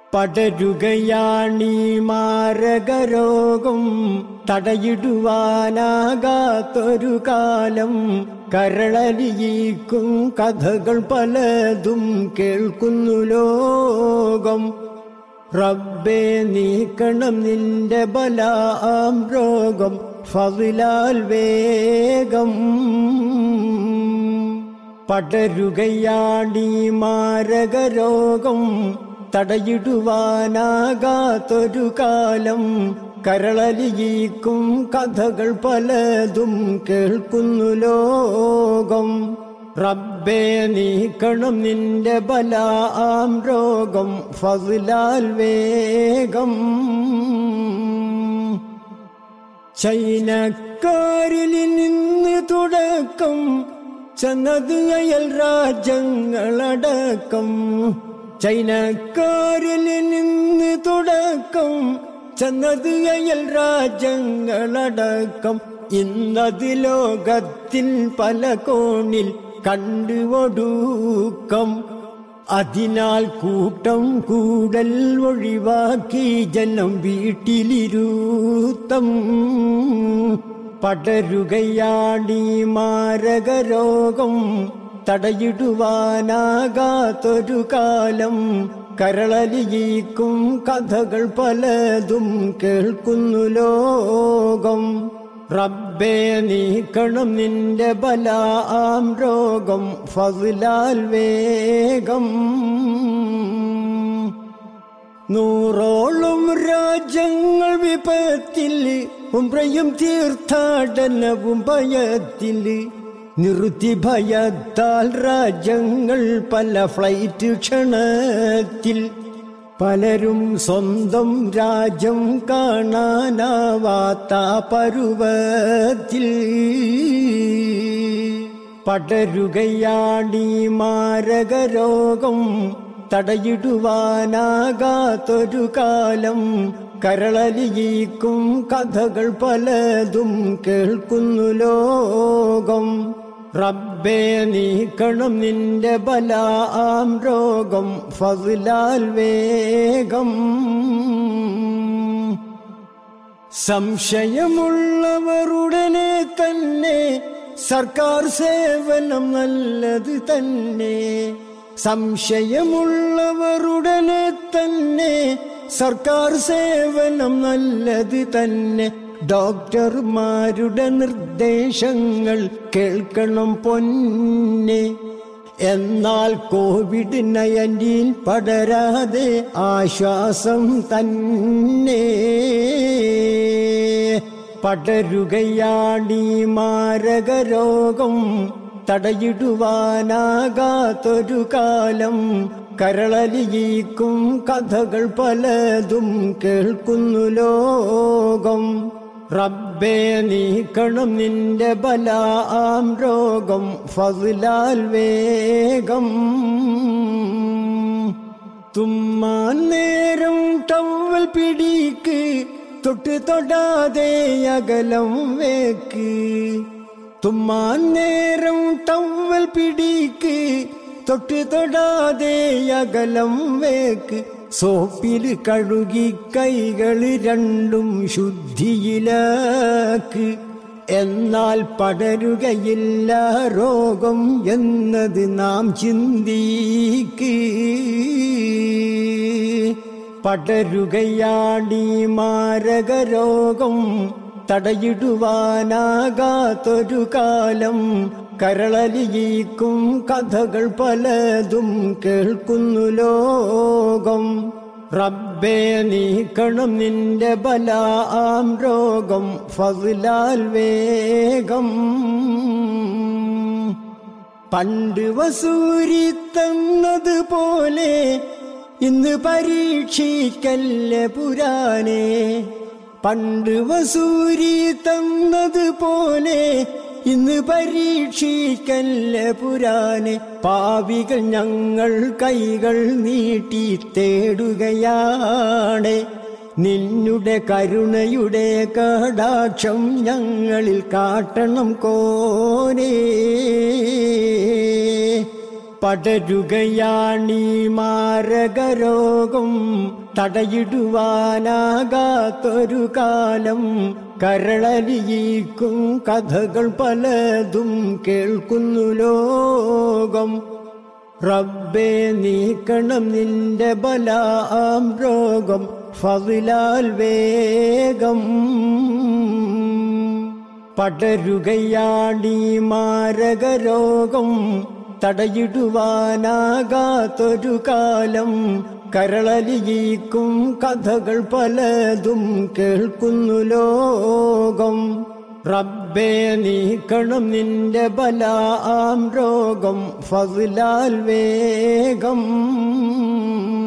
പടരുകയാണീ മാരകരോഗം തടയിടുവാനാകാത്തൊരു കാലം കരളലിയിക്കും കഥകൾ പലതും കേൾക്കുന്നു ലോകം റബ്ബേ നീക്കണം നിന്റെ ബലാം രോഗം ഫവിലാൽ വേഗം പടരുകയാണീ മാരകരോഗം തടയിടുവാനാകാത്തൊരു കാലം കരളലിയിക്കും കഥകൾ പലതും കേൾക്കുന്നു ലോകം റബ്ബേ നീക്കണം നിന്റെ ബലാം രോഗം ഫവിലാൽ വേഗം ചൈനക്കാരിൽ നിന്ന് തുടക്കം ചെന്നത് അയൽ രാജ്യങ്ങളടക്കം ചൈനക്കാരിൽ നിന്ന് തുടക്കം ചെന്നത് അയൽ രാജ്യങ്ങളടക്കം ഇന്നത് ലോകത്തിൽ പല കോണിൽ കണ്ടുകൊടുക്കം അതിനാൽ കൂട്ടം കൂടൽ ഒഴിവാക്കി ജനം വീട്ടിലിരുത്തം പടരുകയാണീ മാരകരോഗം തടയിടുവാനാകാത്തൊരു കാലം കരളലിയിക്കും കഥകൾ പലതും കേൾക്കുന്നു ലോകം റബ്ബേ നീക്കണം നിന്റെ ബലാം രോഗം ഫവിലാൽ വേഗം നൂറോളം രാജ്യങ്ങൾ വിപത്തിൽ ഉംറയും തീർത്ഥാടനവും ഭയത്തിൽ നിർത്തി ഭയത്താൽ രാജ്യങ്ങൾ പല ഫ്ലൈറ്റ് ക്ഷണത്തിൽ പലരും സ്വന്തം രാജ്യം കാണാനാവാത്ത പരുവത്തിൽ പടരുകയാണീ മാരകരോഗം തടയിടുവാനാകാത്തൊരു കാലം കരളലിയിക്കും കഥകൾ പലതും കേൾക്കുന്നു ലോകം റബ്ബേ നീക്കണം നിന്റെ ബലാം രോഗം ഫവിലാൽ വേഗം സംശയമുള്ളവരുടനെ തന്നെ സർക്കാർ സേവനം നല്ലത് തന്നെ സംശയമുള്ളവരുടനെ തന്നെ സർക്കാർ സേവനം നല്ലത് തന്നെ ഡോക്ടർമാരുടെ നിർദ്ദേശങ്ങൾ കേൾക്കണം പൊന്നെ എന്നാൽ കോവിഡ് നയൻറ്റീൻ പടരാതെ ആശ്വാസം തന്നെ പടരുകയാണീ മാരകരോഗം തടയിടുവാനാകാത്തൊരു കാലം കരളലിയിക്കും കഥകൾ പലതും കേൾക്കുന്നു ലോകം റബ്ബേ നീക്കണം നിന്റെ ബലാം രോഗം ഫവിലാൽ വേഗം തുമ്മാൻ നേരം ടവൽ പിടിക്ക് തൊട്ട് തൊടാതെ അകലം വേക്ക് തുമ്മാൻ നേരം ടവൽ പിടിക്ക് തൊട്ട് തൊടാതെ അകലം വേക്ക് സോപ്പിൽ കഴുകി കൈകൾ രണ്ടും ശുദ്ധിയിലാക്ക് എന്നാൽ പടരുകയില്ല രോഗം എന്നത് നാം ചിന്തിക്ക് പടരുകയാണീ മാരകരോഗം തടയിടുവാനാകാത്തൊരു കാലം കരളലിയിക്കും കഥകൾ പലതും കേൾക്കുന്നു ലോകം റബ്ബേ നീക്കണം നിന്റെ ബലാം രോഗം ഫവിലാൽ വേഗം പണ്ട് വസൂരി തന്നതുപോലെ ഇന്ന് പരീക്ഷിക്കല്ല പുരാനെ പണ്ട് വസൂരി തന്നതുപോലെ ഇന്ന് പരീക്ഷിക്കല്ല പുരാനെ പാവികൾ ഞങ്ങൾ കൈകൾ നീട്ടി തേടുകയാണ് നിന്നുടെ കരുണയുടെ കടാക്ഷം ഞങ്ങളിൽ കാട്ടണം കോനേ പടരുകയാണീ മാരകരോഗം തടയിടുവാനാകാത്തൊരു കാലം കരളലിയിക്കും കഥകൾ പലതും കേൾക്കുന്നു ലോകം റബ്ബേ നീക്കണം നിന്റെ ബലാം രോഗം ഫതിലാൽ വേഗം പടരുകയാണീ മാരകരോഗം തടയിടുവാനാകാത്തൊരു കാലം കരളലിയിക്കും കഥകൾ പലതും കേൾക്കുന്നു ലോകം റബ്ബേ നീക്കണം നിന്റെ ബലാം രോഗം ഫതിലാൽ വേഗം